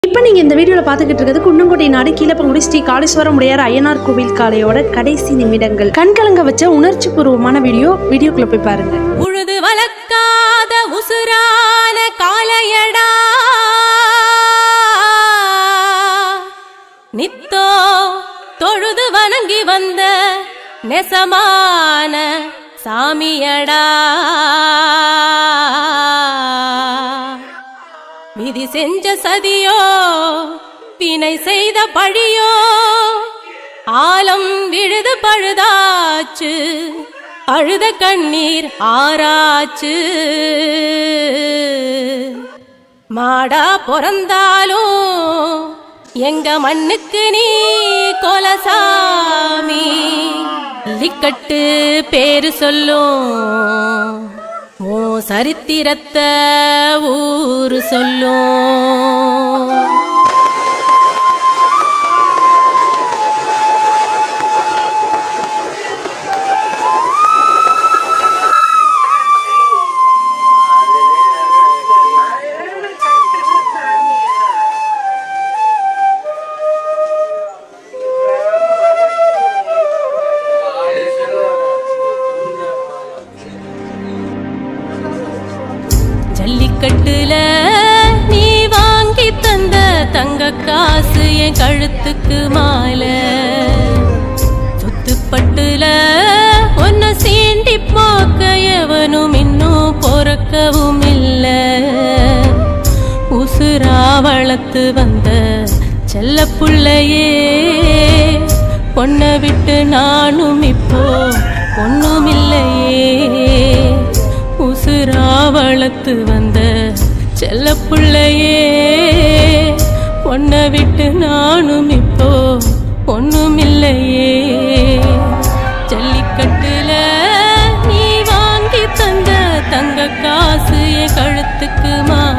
இப்போ நீங்கள் இந்த வீடியோவில் பார்த்துக்கிட்டு இருக்கிறது குன்னங்குடி நாடு கீழப்பங்குடி ஸ்ரீ காளீஸ்வரம் உடையார் ஐயனார் கோவில் காலையோட கடைசி நிமிடங்கள் கண்கலங்க வச்ச உணர்ச்சி பூர்வமான வீடியோ வீடியோக்குள்ள போய் பாருங்க உழுது வளர்க்காத உசுரான காளையடா நித்தோ தொழுது வணங்கி வந்த நெசமான சாமியடா விதி செஞ்ச சதியோ வினை செய்த பழியோ ஆலம் விழுது பழுதாச்சு அழுத கண்ணீர் ஆராச்சு மாடா பிறந்தாலும் எங்க மண்ணுக்கு நீ கொலசாமி லிக்கட்டு பேரு சொல்லும் ஓ சரித்திரத்தை ஊரு சொல்லும் ஜல்லிக்கட்டுல நீ வாங்கி தந்த தங்க காசு என் கழுத்துக்கு மாலை சுத்துப்பட்டுல உன்னை சீண்டி பார்க்க எவனும் இன்னும் பொறக்கவும் இல்ல உசுரா வளர்த்து வந்த செல்ல புள்ளையே பொண்ணை விட்டு நானும் இப்போ ஒண்ணும் இல்லையே உசுரா வளர்த்து வந்த செல்ல புள்ளையே பொண்ணை விட்டு நானும் இப்போ ஒண்ணும் இல்லையே ஜல்லிக்கட்டுல நீ வாங்கி தந்த தங்க காசு என் கழுத்துக்கு மா